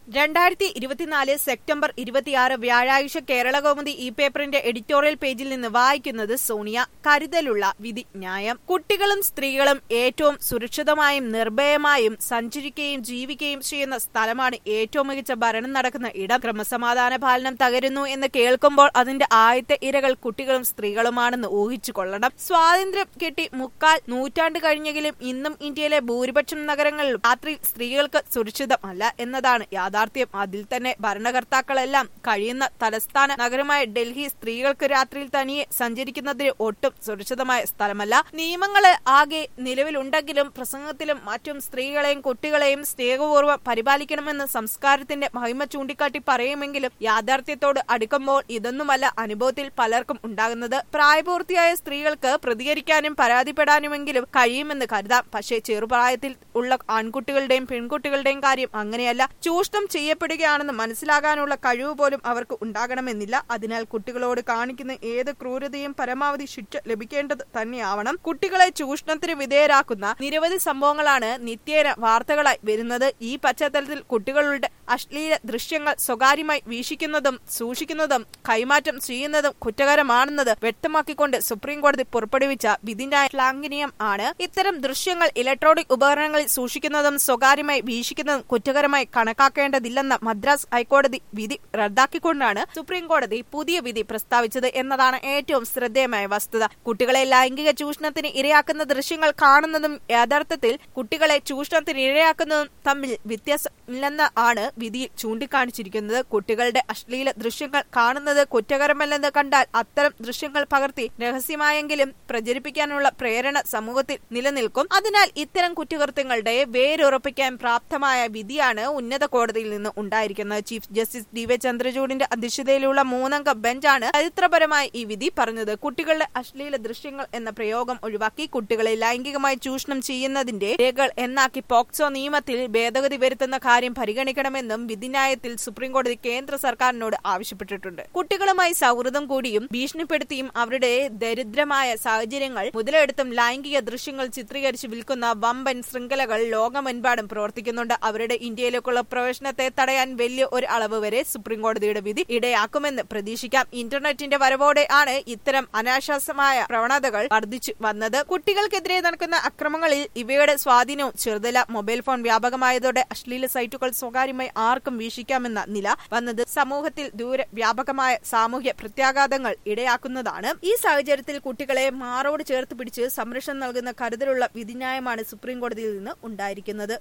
രണ്ടായിരത്തി ഇരുപത്തിനാല് സെപ്റ്റംബർ ഇരുപത്തിയാറ് വ്യാഴാഴ്ച കേരളകൗമുദി ഈ പേപ്പറിന്റെ എഡിറ്റോറിയൽ പേജിൽ നിന്ന് വായിക്കുന്നത് സോണിയ കരുതലുള്ള വിധി ന്യായം കുട്ടികളും സ്ത്രീകളും ഏറ്റവും സുരക്ഷിതമായും നിർഭയമായും സഞ്ചരിക്കുകയും ജീവിക്കുകയും ചെയ്യുന്ന സ്ഥലമാണ് ഏറ്റവും മികച്ച ഭരണം നടക്കുന്ന ഇടം ക്രമസമാധാന പാലനം തകരുന്നു എന്ന് കേൾക്കുമ്പോൾ അതിന്റെ ആദ്യത്തെ ഇരകൾ കുട്ടികളും സ്ത്രീകളുമാണെന്ന് ഊഹിച്ചു കൊള്ളണം സ്വാതന്ത്ര്യം കിട്ടി മുക്കാൽ നൂറ്റാണ്ട് കഴിഞ്ഞെങ്കിലും ഇന്നും ഇന്ത്യയിലെ ഭൂരിപക്ഷം നഗരങ്ങളിലും രാത്രി സ്ത്രീകൾക്ക് സുരക്ഷിതമല്ല എന്നതാണ് യാഥാർത്ഥ്യം അതിൽ തന്നെ ഭരണകർത്താക്കളെല്ലാം കഴിയുന്ന തലസ്ഥാന നഗരമായ ഡൽഹി സ്ത്രീകൾക്ക് രാത്രിയിൽ തനിയെ സഞ്ചരിക്കുന്നതിന് ഒട്ടും സുരക്ഷിതമായ സ്ഥലമല്ല നിയമങ്ങള് ആകെ നിലവിലുണ്ടെങ്കിലും പ്രസംഗത്തിലും മറ്റും സ്ത്രീകളെയും കുട്ടികളെയും സ്നേഹപൂർവ്വം പരിപാലിക്കണമെന്ന് സംസ്കാരത്തിന്റെ മഹിമ ചൂണ്ടിക്കാട്ടി പറയുമെങ്കിലും യാഥാർത്ഥ്യത്തോട് അടുക്കുമ്പോൾ ഇതൊന്നുമല്ല അനുഭവത്തിൽ പലർക്കും ഉണ്ടാകുന്നത് പ്രായപൂർത്തിയായ സ്ത്രീകൾക്ക് പ്രതികരിക്കാനും പരാതിപ്പെടാനുമെങ്കിലും കഴിയുമെന്ന് കരുതാം പക്ഷേ ചെറുപ്രായത്തിൽ ഉള്ള ആൺകുട്ടികളുടെയും പെൺകുട്ടികളുടെയും കാര്യം അങ്ങനെയല്ല ചൂഷണം ചെയ്യപ്പെടുകയാണെന്ന് മനസ്സിലാകാനുള്ള കഴിവ് പോലും അവർക്ക് ഉണ്ടാകണമെന്നില്ല അതിനാൽ കുട്ടികളോട് കാണിക്കുന്ന ഏത് ക്രൂരതയും പരമാവധി ശിക്ഷ ലഭിക്കേണ്ടത് തന്നെയാവണം കുട്ടികളെ ചൂഷണത്തിന് വിധേയരാക്കുന്ന നിരവധി സംഭവങ്ങളാണ് നിത്യേന വാർത്തകളായി വരുന്നത് ഈ പശ്ചാത്തലത്തിൽ കുട്ടികളുടെ അശ്ലീല ദൃശ്യങ്ങൾ സ്വകാര്യമായി വീക്ഷിക്കുന്നതും സൂക്ഷിക്കുന്നതും കൈമാറ്റം ചെയ്യുന്നതും കുറ്റകരമാണെന്നത് വ്യക്തമാക്കിക്കൊണ്ട് സുപ്രീം കോടതി പുറപ്പെടുവിച്ച വിധിന്യായ ശ്ലാഘനീയം ആണ് ഇത്തരം ദൃശ്യങ്ങൾ ഇലക്ട്രോണിക് ഉപകരണങ്ങളിൽ സൂക്ഷിക്കുന്നതും സ്വകാര്യമായി വീക്ഷിക്കുന്നതും കുറ്റകരമായി കണക്കാക്കേണ്ടതില്ലെന്ന മദ്രാസ് ഹൈക്കോടതി വിധി റദ്ദാക്കിക്കൊണ്ടാണ് സുപ്രീം കോടതി പുതിയ വിധി പ്രസ്താവിച്ചത് എന്നതാണ് ഏറ്റവും ശ്രദ്ധേയമായ വസ്തുത കുട്ടികളെ ലൈംഗിക ചൂഷണത്തിന് ഇരയാക്കുന്ന ദൃശ്യങ്ങൾ കാണുന്നതും യഥാർത്ഥത്തിൽ കുട്ടികളെ ചൂഷണത്തിന് ഇരയാക്കുന്നതും തമ്മിൽ വ്യത്യാസമില്ലെന്ന് ആണ് വിധിയിൽ ചൂണ്ടിക്കാണിച്ചിരിക്കുന്നത് കുട്ടികളുടെ അശ്ലീല ദൃശ്യങ്ങൾ കാണുന്നത് കുറ്റകരമല്ലെന്ന് കണ്ടാൽ അത്തരം ദൃശ്യങ്ങൾ പകർത്തി രഹസ്യമായെങ്കിലും പ്രചരിപ്പിക്കാനുള്ള പ്രേരണ സമൂഹത്തിൽ നിലനിൽക്കും അതിനാൽ ഇത്തരം കുറ്റകൃത്യങ്ങളുടെ വേരുറപ്പിക്കാൻ പ്രാപ്തമായ വിധിയാണ് ഉന്നത കോടതിയിൽ നിന്ന് ഉണ്ടായിരിക്കുന്നത് ചീഫ് ജസ്റ്റിസ് ഡി വൈ ചന്ദ്രചൂഡിന്റെ അധ്യക്ഷതയിലുള്ള മൂന്നംഗ ബെഞ്ചാണ് ചരിത്രപരമായി ഈ വിധി പറഞ്ഞത് കുട്ടികളുടെ അശ്ലീല ദൃശ്യങ്ങൾ എന്ന പ്രയോഗം ഒഴിവാക്കി കുട്ടികളെ ലൈംഗികമായി ചൂഷണം ചെയ്യുന്നതിന്റെ രേഖകൾ എന്നാക്കി പോക്സോ നിയമത്തിൽ ഭേദഗതി വരുത്തുന്ന കാര്യം പരിഗണിക്കണമെന്നും വിധിന്യായത്തിൽ സുപ്രീംകോടതി കേന്ദ്ര സർക്കാരിനോട് ആവശ്യപ്പെട്ടിട്ടുണ്ട് കുട്ടികളുമായി സൗഹൃദം കൂടിയും ഭീഷണിപ്പെടുത്തിയും അവരുടെ ദരിദ്രമായ സാഹചര്യങ്ങൾ മുതലെടുത്തും ലൈംഗിക ദൃശ്യങ്ങൾ ചിത്രീകരിച്ച് വിൽക്കുന്ന വമ്പൻ ശൃംഖലകൾ ലോകമെമ്പാടും പ്രവർത്തിക്കുന്നുണ്ട് അവരുടെ ഇന്ത്യയിലേക്കുള്ള പ്രവേശനത്തെ തടയാൻ വലിയ ഒരു അളവ് വരെ സുപ്രീം കോടതിയുടെ വിധി ഇടയാക്കുമെന്ന് പ്രതീക്ഷിക്കാം ഇന്റർനെറ്റിന്റെ വരവോടെ ആണ് ഇത്തരം അനാശാസമായ പ്രവണതകൾ വർദ്ധിച്ചു വന്നത് കുട്ടികൾക്കെതിരെ നടക്കുന്ന അക്രമങ്ങളിൽ ഇവയുടെ സ്വാധീനവും ചെറുതല മൊബൈൽ ഫോൺ വ്യാപകമായതോടെ അശ്ലീല സൈറ്റുകൾ സ്വകാര്യമായി ആർക്കും വീക്ഷിക്കാമെന്ന നില വന്നത് സമൂഹത്തിൽ ദൂര വ്യാപകമായ സാമൂഹ്യ പ്രത്യാഘാതങ്ങൾ ഇടയാക്കുന്നതാണ് ഈ സാഹചര്യത്തിൽ കുട്ടികളെ മാറോട് ചേർത്ത് പിടിച്ച് സംരക്ഷണം നൽകുന്ന കരുതലുള്ള വിധിന്യായമാണ് സുപ്രീം കോടതിയിൽ നിന്ന് ഉണ്ടായിരിക്കുന്നത്